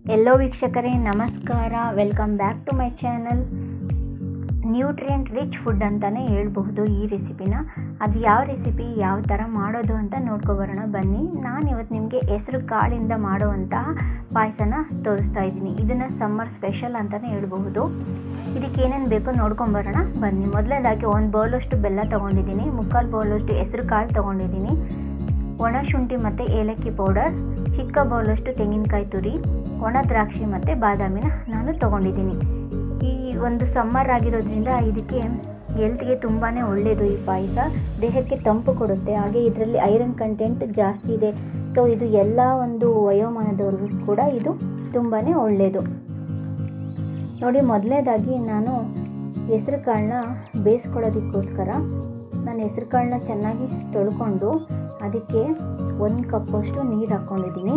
ಎಲ್ಲೋ ವೀಕ್ಷಕರೇ ನಮಸ್ಕಾರ welcome back to my channel nutrient rich food ಅಂತಲೇ ಹೇಳ್ಬಹುದು ಈ ರೆಸಿಪಿನ ಅದು ಯಾವ ರೆಸಿಪಿ ಯಾವ ಥರ ಮಾಡೋದು ಅಂತ ನೋಡ್ಕೊಬರೋಣ ಬನ್ನಿ ನಾನು ಇವತ್ತು ನಿಮಗೆ ಹೆಸರು ಕಾಳಿಂದ ಮಾಡುವಂತಹ ಪಾಯಸನ ತೋರಿಸ್ತಾ ಇದ್ದೀನಿ ಇದನ್ನು ಸಮ್ಮರ್ ಸ್ಪೆಷಲ್ ಅಂತಲೇ ಹೇಳ್ಬಹುದು ಇದಕ್ಕೆ ಏನೇನು ಬೇಕೋ ನೋಡ್ಕೊಂಬರೋಣ ಬನ್ನಿ ಮೊದಲನೇದಾಗಿ ಒಂದು ಬೌಲಷ್ಟು ಬೆಲ್ಲ ತೊಗೊಂಡಿದ್ದೀನಿ ಮುಕ್ಕಾಲು ಬೌಲಷ್ಟು ಹೆಸರು ಕಾಳು ತೊಗೊಂಡಿದ್ದೀನಿ ಒಣ ಶುಂಠಿ ಮತ್ತು ಏಲಕ್ಕಿ ಪೌಡರ್ ಚಿಕ್ಕ ಬೌಲಷ್ಟು ತೆಂಗಿನಕಾಯಿ ತುರಿ ಒಣ ದ್ರಾಕ್ಷಿ ಮತ್ತು ಬಾದಾಮಿನ ನಾನು ತೊಗೊಂಡಿದ್ದೀನಿ ಈ ಒಂದು ಸಮ್ಮರ್ ಆಗಿರೋದ್ರಿಂದ ಇದಕ್ಕೆ ಹೆಲ್ತ್ಗೆ ತುಂಬಾ ಒಳ್ಳೆಯದು ಈ ಪಾಯಸ ದೇಹಕ್ಕೆ ತಂಪು ಕೊಡುತ್ತೆ ಹಾಗೆ ಇದರಲ್ಲಿ ಐರನ್ ಕಂಟೆಂಟ್ ಜಾಸ್ತಿ ಇದೆ ಸೊ ಇದು ಎಲ್ಲ ಒಂದು ವಯೋಮಾನದವ್ರಿಗೂ ಕೂಡ ಇದು ತುಂಬಾ ಒಳ್ಳೆಯದು ನೋಡಿ ಮೊದಲನೇದಾಗಿ ನಾನು ಹೆಸರು ಕಾಳನ್ನ ಬೇಯಿಸ್ಕೊಳ್ಳೋದಕ್ಕೋಸ್ಕರ ನಾನು ಹೆಸರು ಕಾಳನ್ನ ಚೆನ್ನಾಗಿ ತೊಳ್ಕೊಂಡು ಅದಕ್ಕೆ ಒಂದು ಕಪ್ಪಷ್ಟು ನೀರು ಹಾಕ್ಕೊಂಡಿದ್ದೀನಿ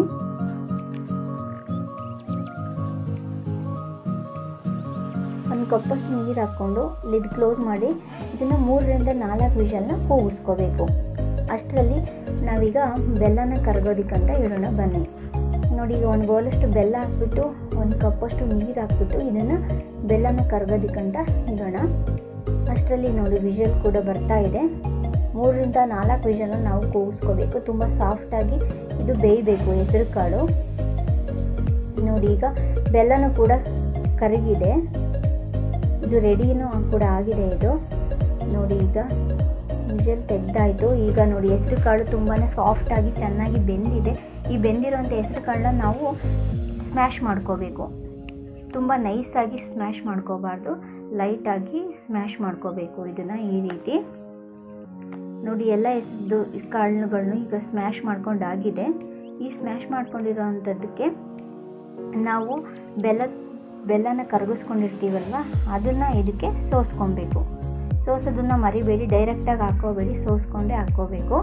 ಒಂದು ಕಪ್ಪಷ್ಟು ನೀರು ಹಾಕ್ಕೊಂಡು ಲಿಡ್ ಕ್ಲೋಸ್ ಮಾಡಿ ಇದನ್ನು ಮೂರರಿಂದ ನಾಲ್ಕು ವಿಷಲ್ನ ಕೂಗಿಸ್ಕೋಬೇಕು ಅಷ್ಟರಲ್ಲಿ ನಾವೀಗ ಬೆಲ್ಲನ ಕರಗೋದಕ್ಕಂತ ಇಡೋಣ ಬನ್ನಿ ನೋಡಿ ಈಗ ಒಂದು ಬೌಲಷ್ಟು ಬೆಲ್ಲ ಹಾಕ್ಬಿಟ್ಟು ಒಂದು ಕಪ್ಪಷ್ಟು ನೀರು ಹಾಕ್ಬಿಟ್ಟು ಇದನ್ನು ಬೆಲ್ಲನ ಕರಗೋದಕ್ಕಂತ ಇಡೋಣ ಅಷ್ಟರಲ್ಲಿ ನೋಡಿ ವಿಷಲ್ ಕೂಡ ಬರ್ತಾ ಇದೆ ಮೂರರಿಂದ ನಾಲ್ಕು ವಿಷಲ್ನ ನಾವು ಕೂಗಿಸ್ಕೋಬೇಕು ತುಂಬ ಸಾಫ್ಟಾಗಿ ಇದು ಬೇಯಬೇಕು ಹೆಸರು ಕಾಳು ನೋಡಿ ಈಗ ಬೆಲ್ಲನೂ ಕೂಡ ಕರಗಿದೆ ಇದು ರೆಡಿನೂ ಕೂಡ ಆಗಿದೆ ಇದು ನೋಡಿ ಈಗ ವಿಷಲ್ ತೆಗ್ದಾಯಿತು ಈಗ ನೋಡಿ ಹೆಸರು ಕಾಳು ತುಂಬಾ ಸಾಫ್ಟಾಗಿ ಚೆನ್ನಾಗಿ ಬೆಂದಿದೆ ಈ ಬೆಂದಿರೋಂಥ ಹೆಸರು ಕಾಳನ್ನ ನಾವು ಸ್ಮ್ಯಾಶ್ ಮಾಡ್ಕೋಬೇಕು ತುಂಬ ನೈಸಾಗಿ ಸ್ಮ್ಯಾಶ್ ಮಾಡ್ಕೋಬಾರ್ದು ಲೈಟಾಗಿ ಸ್ಮ್ಯಾಶ್ ಮಾಡ್ಕೋಬೇಕು ಇದನ್ನು ಈ ರೀತಿ ನೋಡಿ ಎಲ್ಲ ಹೆಸರು ಕಾಳುಗಳನ್ನು ಈಗ ಸ್ಮ್ಯಾಶ್ ಮಾಡ್ಕೊಂಡಾಗಿದೆ ಈ ಸ್ಮ್ಯಾಶ್ ಮಾಡ್ಕೊಂಡಿರೋ ಅಂಥದ್ದಕ್ಕೆ ನಾವು ಬೆಲ್ಲ ಬೆಲ್ಲನ ಕರಗಿಸ್ಕೊಂಡಿರ್ತೀವಲ್ವ ಅದನ್ನು ಇದಕ್ಕೆ ಸೋಸ್ಕೊಬೇಕು ಸೋಸೋದನ್ನು ಮರಿಬೇಡಿ ಡೈರೆಕ್ಟಾಗಿ ಹಾಕೋಬೇಡಿ ಸೋಸ್ಕೊಂಡೇ ಹಾಕ್ಕೋಬೇಕು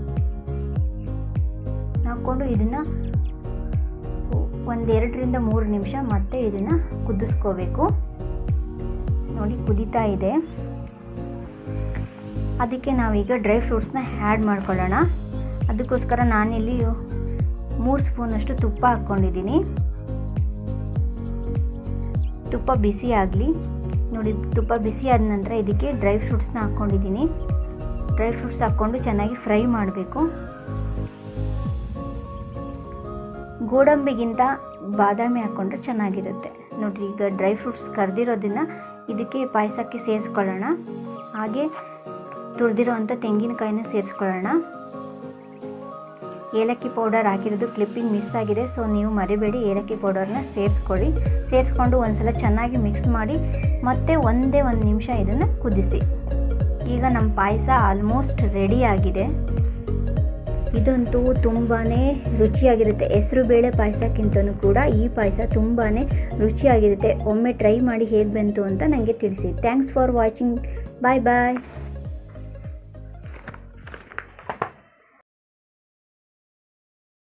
ಹಾಕ್ಕೊಂಡು ಇದನ್ನು ಒಂದೆರಡರಿಂದ ಮೂರು ನಿಮಿಷ ಮತ್ತೆ ಇದನ್ನು ಕುದಿಸ್ಕೋಬೇಕು ನೋಡಿ ಕುದೀತಾ ಇದೆ ಅದಕ್ಕೆ ನಾವೀಗ ಡ್ರೈ ಫ್ರೂಟ್ಸ್ನ ಆ್ಯಡ್ ಮಾಡ್ಕೊಳ್ಳೋಣ ಅದಕ್ಕೋಸ್ಕರ ನಾನಿಲ್ಲಿ ಮೂರು ಸ್ಪೂನಷ್ಟು ತುಪ್ಪ ಹಾಕ್ಕೊಂಡಿದ್ದೀನಿ ತುಪ್ಪ ಬಿಸಿ ಆಗಲಿ ನೋಡಿ ತುಪ್ಪ ಬಿಸಿ ಆದ ನಂತರ ಇದಕ್ಕೆ ಡ್ರೈ ಫ್ರೂಟ್ಸ್ನ ಹಾಕ್ಕೊಂಡಿದ್ದೀನಿ ಡ್ರೈ ಫ್ರೂಟ್ಸ್ ಹಾಕ್ಕೊಂಡು ಚೆನ್ನಾಗಿ ಫ್ರೈ ಮಾಡಬೇಕು ಗೋಡಂಬಿಗಿಂತ ಬಾದಾಮಿ ಹಾಕ್ಕೊಂಡ್ರೆ ಚೆನ್ನಾಗಿರುತ್ತೆ ನೋಡಿರಿ ಈಗ ಡ್ರೈ ಫ್ರೂಟ್ಸ್ ಕರೆದಿರೋದನ್ನು ಇದಕ್ಕೆ ಪಾಯಸಕ್ಕೆ ಸೇರಿಸ್ಕೊಳ್ಳೋಣ ಹಾಗೆ ತುರಿದಿರೋವಂಥ ತೆಂಗಿನಕಾಯಿನ ಸೇರಿಸ್ಕೊಳ್ಳೋಣ ಏಲಕ್ಕಿ ಪೌಡರ್ ಹಾಕಿರೋದು ಕ್ಲಿಪ್ಪಿಂಗ್ ಮಿಸ್ ಆಗಿದೆ ಸೊ ನೀವು ಮರಿಬೇಡಿ ಏಲಕ್ಕಿ ಪೌಡರ್ನ ಸೇರಿಸ್ಕೊಳ್ಳಿ ಸೇರಿಸ್ಕೊಂಡು ಒಂದ್ಸಲ ಚೆನ್ನಾಗಿ ಮಿಕ್ಸ್ ಮಾಡಿ ಮತ್ತೆ ಒಂದೇ ಒಂದು ನಿಮಿಷ ಇದನ್ನು ಕುದಿಸಿ ಈಗ ನಮ್ಮ ಪಾಯಸ ಆಲ್ಮೋಸ್ಟ್ ರೆಡಿ ಆಗಿದೆ ಇದಂತೂ ತುಂಬಾ ರುಚಿಯಾಗಿರುತ್ತೆ ಹೆಸರು ಬೇಳೆ ಪಾಯಸಕ್ಕಿಂತನೂ ಕೂಡ ಈ ಪಾಯಸ ತುಂಬಾ ರುಚಿಯಾಗಿರುತ್ತೆ ಒಮ್ಮೆ ಟ್ರೈ ಮಾಡಿ ಹೇಗೆ ಬಂತು ಅಂತ ನನಗೆ ತಿಳಿಸಿ thanks for watching bye bye